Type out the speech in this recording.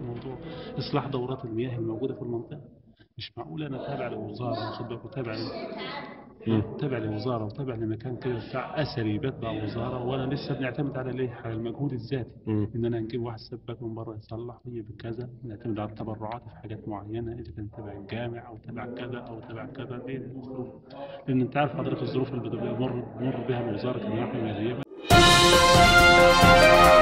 موضوع اصلاح دورات المياه الموجوده في المنطقه مش معقول انا تابع لوزاره واخد بالك وتابع مم. تابع لوزاره وتابع لمكان كده بتاع اثري بتبع وزاره وانا لسه بنعتمد على ليه؟ على المجهود الذاتي مم. ان انا نجيب واحد سباك من بره يصلح ويجيب كذا نعتمد على التبرعات في حاجات معينه اذا كان تبع الجامع او تبع كذا او تبع كذا دي الظروف لان انت عارف حضرتك الظروف اللي بتمر بتمر بها الوزاره كنواحي ماليه